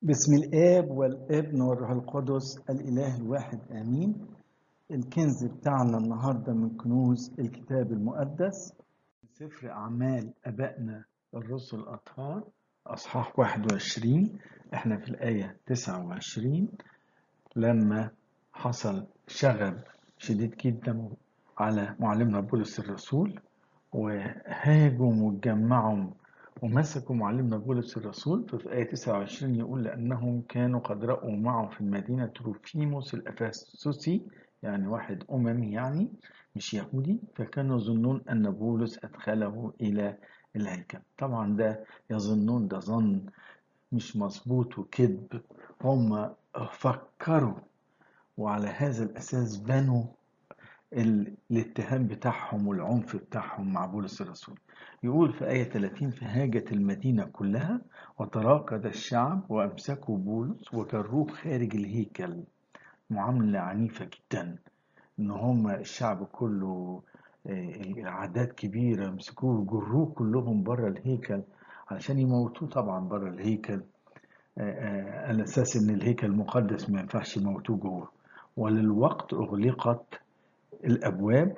بسم الآب والابن والروح القدس الإله الواحد آمين الكنز بتاعنا النهاردة من كنوز الكتاب المقدس سفر أعمال أبائنا الرسل الأطهار أصحاح 21 إحنا في الآية 29 لما حصل شغب شديد جدا على معلمنا بولس الرسول وهاجوا واتجمعوا ومسكوا معلمنا بولس الرسول ففي آية 29 يقول لأنهم كانوا قد رأوا معه في المدينة تروفيموس الأفسسي يعني واحد أممي يعني مش يهودي فكانوا يظنون أن بولس أدخله إلى الهيكل طبعا ده يظنون ده ظن مش مظبوط وكذب هم فكروا وعلى هذا الأساس بنوا الاتهام بتاعهم والعنف بتاعهم مع بولس الرسول يقول في آية 30 فهاجت المدينة كلها وتراكد الشعب وأمسكوا بولس وجروه خارج الهيكل معاملة عنيفة جدا إن هم الشعب كله أعداد كبيرة مسكوه وجروه كلهم بره الهيكل علشان يموتوه طبعا بره الهيكل على أساس إن الهيكل مقدس ما ينفعش يموتوه جوه وللوقت أغلقت الأبواب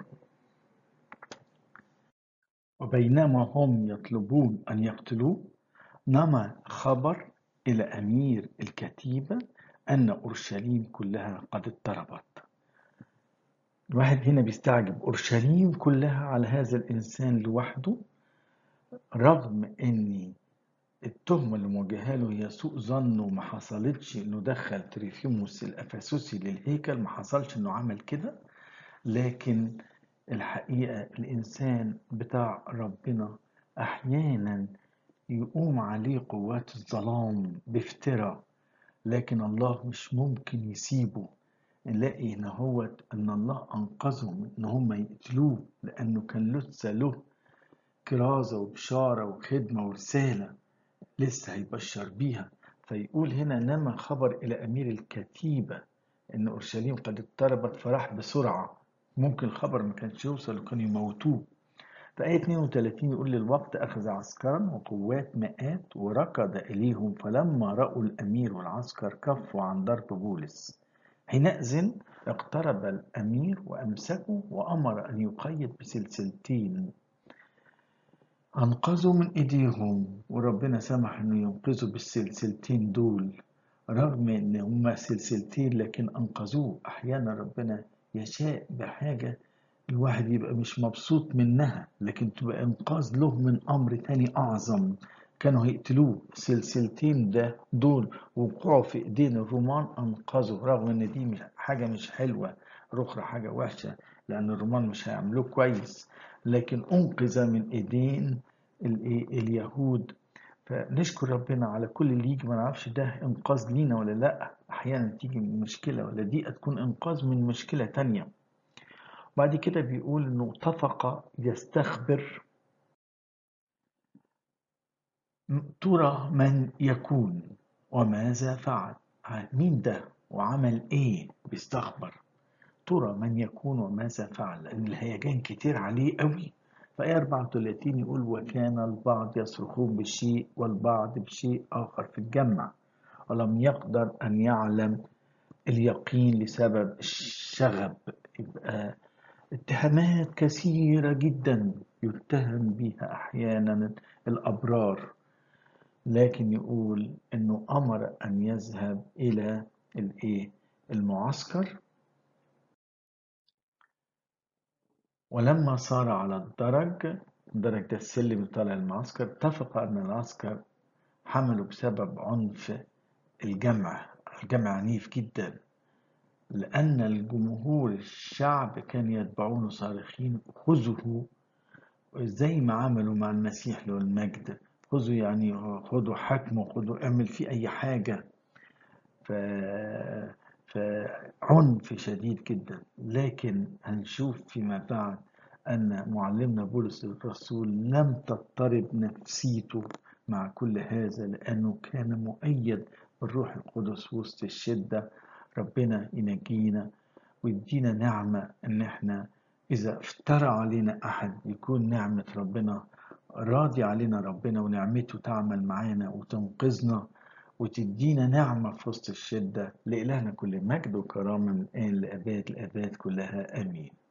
وبينما هم يطلبون أن يقتلوه نما خبر إلى أمير الكتيبة أن أورشليم كلها قد اضطربت الواحد هنا بيستعجب أورشليم كلها على هذا الإنسان لوحده رغم أن التهمة اللي موجهة له هي سوء ظن وما حصلتش إنه دخل تريفيموس الأفسسي للهيكل ما حصلش إنه عمل كده لكن الحقيقة الإنسان بتاع ربنا أحيانا يقوم عليه قوات الظلام بافتراء لكن الله مش ممكن يسيبه نلاقي إن هو إن الله أنقذهم إن هم يقتلوه لأنه كان لسه له كرازة وبشارة وخدمة ورسالة لسه هيبشر بيها فيقول هنا نما خبر إلى أمير الكتيبة إن أورشليم قد اضطربت فراح بسرعة ممكن الخبر ما كانش يوصل وكانوا يموتوه في آية 32 يقول للوقت أخذ عسكرا وقوات مئات وركض إليهم فلما رأوا الأمير والعسكر كفوا عن ضرب بولس حينئذ اقترب الأمير وأمسكه وأمر أن يقيد بسلسلتين أنقذوا من إيديهم وربنا سمح أنه ينقذوا بالسلسلتين دول رغم أن هما سلسلتين لكن أنقذوه أحيانا ربنا يشاء بحاجة الواحد يبقى مش مبسوط منها لكن تبقى إنقاذ له من أمر تاني أعظم كانوا هيقتلوه سلسلتين ده دول وقعوا في ايدين الرومان انقذوا رغم ان دي مش حاجه مش حلوه الاخرى حاجه وحشه لان الرومان مش هيعملوه كويس لكن انقذ من ايدين اليهود فنشكر ربنا على كل اللي يجي ما نعرفش ده انقاذ لينا ولا لا احيانا تيجي من مشكله ولا دي تكون انقاذ من مشكله تانية بعد كده بيقول انه اتفق يستخبر ترى من يكون وماذا فعل مين ده وعمل ايه بيستخبر ترى من يكون وماذا فعل لان الهيجان كتير عليه قوي فآية 34 يقول وكان البعض يصرخون بشيء والبعض بشيء آخر في الجمع ولم يقدر أن يعلم اليقين لسبب الشغب يبقى اتهامات كثيرة جدا يتهم بها أحيانا الأبرار لكن يقول انه امر ان يذهب الى الايه المعسكر ولما صار على الدرج الدرج ده السلم اللي طالع المعسكر اتفق ان العسكر حملوا بسبب عنف الجمع الجمع عنيف جدا لأن الجمهور الشعب كان يتبعونه صارخين خذه زي ما عملوا مع المسيح له المجد خذوا يعني خذوا حكمه خذوا اعمل فيه أي حاجة ف... فعنف شديد جدا لكن هنشوف فيما بعد أن معلمنا بولس الرسول لم تضطرب نفسيته مع كل هذا لأنه كان مؤيد بالروح القدس وسط الشدة ربنا ينجينا ويدينا نعمة إن احنا إذا افترى علينا أحد يكون نعمة ربنا راضي علينا ربنا ونعمته تعمل معانا وتنقذنا وتدينا نعمة في وسط الشدة لإلهنا كل مجد وكرامة من الآن لأباد الآباد كلها آمين